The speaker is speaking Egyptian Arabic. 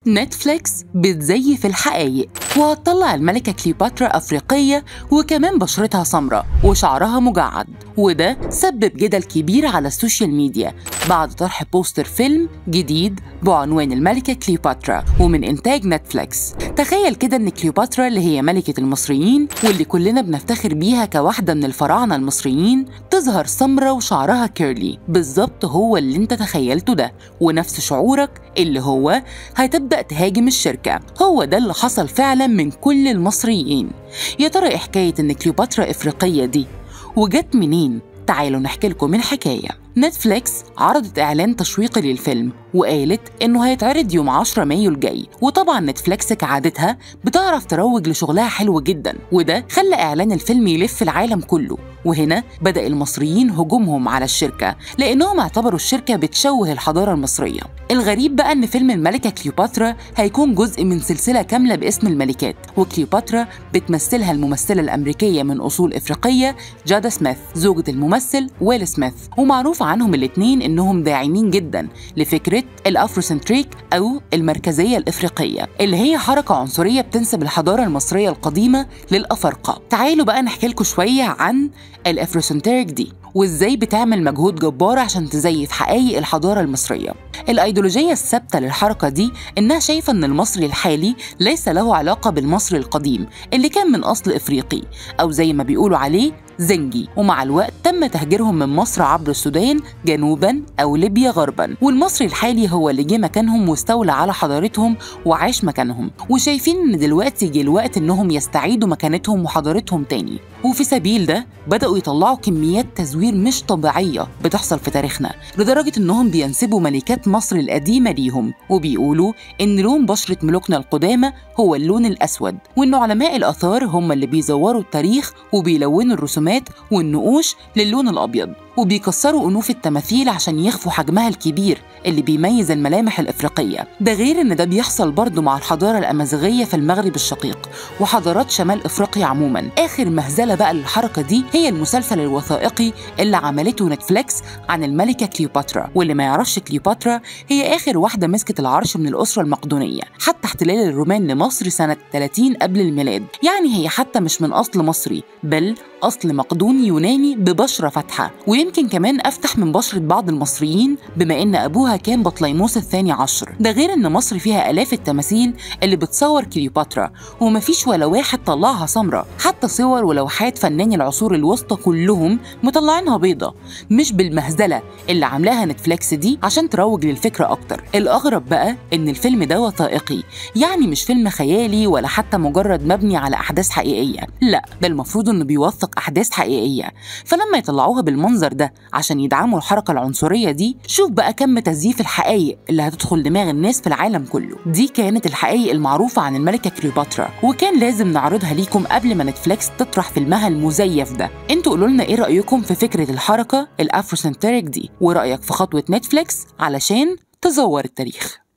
نتفليكس بتزيف الحقايق وهتطلع الملكة كليوباترا أفريقية وكمان بشرتها سمراء وشعرها مجعد وده سبب جدل كبير على السوشيال ميديا بعد طرح بوستر فيلم جديد بعنوان الملكة كليوباترا ومن إنتاج نتفليكس تخيل كده إن كليوباترا اللي هي ملكة المصريين واللي كلنا بنفتخر بيها كواحدة من الفراعنة المصريين تظهر سمرة وشعرها كيرلي بالظبط هو اللي انت تخيلته ده ونفس شعورك اللي هو هتبدأ تهاجم الشركة هو ده اللي حصل فعلا من كل المصريين يا ترى إيه حكاية إن كليوباترا إفريقية دي وجت منين؟ تعالوا نحكي لكم الحكاية نتفليكس عرضت إعلان تشويقي للفيلم وقالت إنه هيتعرض يوم 10 مايو الجاي وطبعا نتفليكس كعادتها بتعرف تروج لشغلها حلو جدا وده خلى إعلان الفيلم يلف العالم كله وهنا بدأ المصريين هجومهم على الشركة لأنهم اعتبروا الشركة بتشوه الحضارة المصرية الغريب بقى إن فيلم الملكة كليوباترا هيكون جزء من سلسلة كاملة باسم الملكات وكليوباترا بتمثلها الممثلة الأمريكية من أصول إفريقية جادا سميث زوجة الممثل ويل سميث ومعروف عنهم الاتنين إنهم داعمين جدا لفكرة الأفروسنتريك أو المركزية الإفريقية اللي هي حركة عنصرية بتنسب الحضارة المصرية القديمة للأفارقة تعالوا بقى نحكي لكم شوية عن الافروسنتريك دي وازاي بتعمل مجهود جبار عشان تزيف حقائق الحضاره المصريه الايديولوجيه الثابته للحركه دي انها شايفه ان المصري الحالي ليس له علاقه بالمصري القديم اللي كان من اصل افريقي او زي ما بيقولوا عليه زنجي ومع الوقت تم تهجيرهم من مصر عبر السودان جنوبا او ليبيا غربا والمصري الحالي هو اللي جه مكانهم واستولى على حضارتهم وعاش مكانهم وشايفين ان دلوقتي جه الوقت انهم يستعيدوا مكانتهم وحضارتهم تاني وفي سبيل ده بدأوا يطلعوا كميات تزوير مش طبيعية بتحصل في تاريخنا لدرجة إنهم بينسبوا ملكات مصر القديمة ليهم وبيقولوا إن لون بشرة ملوكنا القدامى هو اللون الأسود وإن علماء الآثار هم اللي بيزوروا التاريخ وبيلونوا الرسومات والنقوش للون الأبيض وبيكسروا أنوف التماثيل عشان يخفوا حجمها الكبير اللي بيميز الملامح الإفريقية ده غير إن ده بيحصل برضه مع الحضارة الأمازيغية في المغرب الشقيق وحضارات شمال إفريقيا عموما آخر مهزلة بقى للحركة دي هي المسلسل الوثائقي اللي عملته نتفليكس عن الملكة كليوباترا واللي ما يعرفش كليوباترا هي آخر واحدة مسكت العرش من الأسرة المقدونية حتى احتلال الرومان لمصر سنة 30 قبل الميلاد يعني هي حتى مش من أصل مصري بل أصل مقدوني يوناني ببشرة فاتحة ويمكن كمان أفتح من بشرة بعض المصريين بما إن أبوها كان بطليموس الثاني عشر ده غير إن مصر فيها آلاف التماثيل اللي بتصور كليوباترا ومفيش ولا واحد طلعها سمرة حتى صور ولوحات فناني العصور الوسطى كلهم مطلعينها بيضة مش بالمهزلة اللي عاملاها نتفليكس دي عشان تروج للفكرة أكتر الأغرب بقى إن الفيلم ده وثائقي يعني مش فيلم خيالي ولا حتى مجرد مبني على أحداث حقيقية لا ده المفروض إنه بيوثق أحداث حقيقية فلما يطلعوها بالمنظر ده عشان يدعموا الحركة العنصرية دي شوف بقى كم تزييف الحقائق اللي هتدخل دماغ الناس في العالم كله دي كانت الحقائق المعروفة عن الملكة كليوباترا وكان لازم نعرضها ليكم قبل ما نتفليكس تطرح فيلمها المزيف ده انتوا قولوا لنا ايه رأيكم في فكرة الحركة الافروسنتريك دي ورأيك في خطوة نتفليكس علشان تزور التاريخ